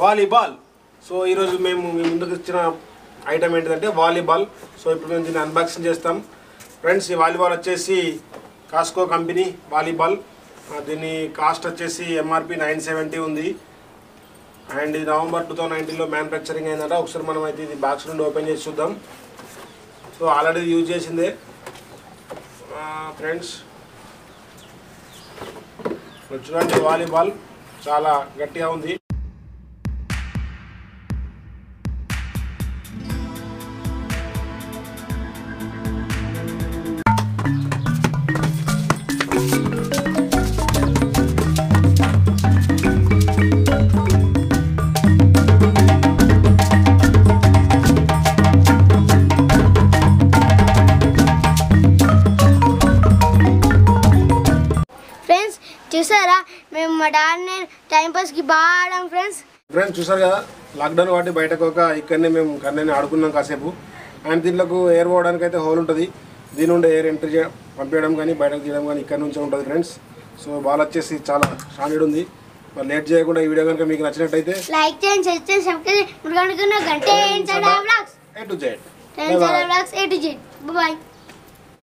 volleyball so ఈరోజు మేము మీ ముందుకు ఇచ్చిన ఐటమ్ ఏంటిదంటే వాలీబాల్ సో ఇప్పుడు మేము దీన్ని అన్బాక్సింగ్ చేస్తాం ఫ్రెండ్స్ ఈ వాలీబాల్ వచ్చేసి కాస్కో కంపెనీ వాలీబాల్ ఆ, దీని కాస్ట్ వచ్చేసి ఎంఆర్పి నైన్ సెవెంటీ ఉంది అండ్ ఇది నవంబర్ టూ థౌసండ్ నైన్టీన్లో మ్యానుఫ్యాక్చరింగ్ అయిందట ఒకసారి మనం అయితే ఇది బాక్స్ నుండి ఓపెన్ చేసి చూద్దాం సో ఆల్రెడీ యూజ్ చేసిందే ఫ్రెండ్స్ ఇప్పుడు చూడండి వాలీబాల్ చాలా గట్టిగా ఉంది ఫ్రెండ్స్ చూసారా మేము మా డాడీ టైంపాస్కి బాగా ఆడాం ఫ్రెండ్స్ ఫ్రెండ్స్ చూసారు కదా లాక్డౌన్ వాటి బయటకు ఒక ఇక్కడనే మేము కన్నెని ఆడుకున్నాం కాసేపు అండ్ దీంట్లోకి ఎయిర్ పోవడానికి అయితే హోల్ ఉంటుంది దీని నుండి ఎయిర్ ఎంట్రీ చే పంపించడం కానీ బయటకు తీయడం కానీ ఇక్కడ నుంచే ఉంటుంది ఫ్రెండ్స్ సో బాల్ వచ్చేసి చాలా స్టాండర్డ్ ఉంది మరి లేట్ చేయకుండా ఈ వీడియో కనుక మీకు నచ్చినట్టయితే లైక్ చేయండి షేర్ చేయండి సబ్స్క్రైబ్ మురుగనుకున్న గంట A to Z blogs A to Z bye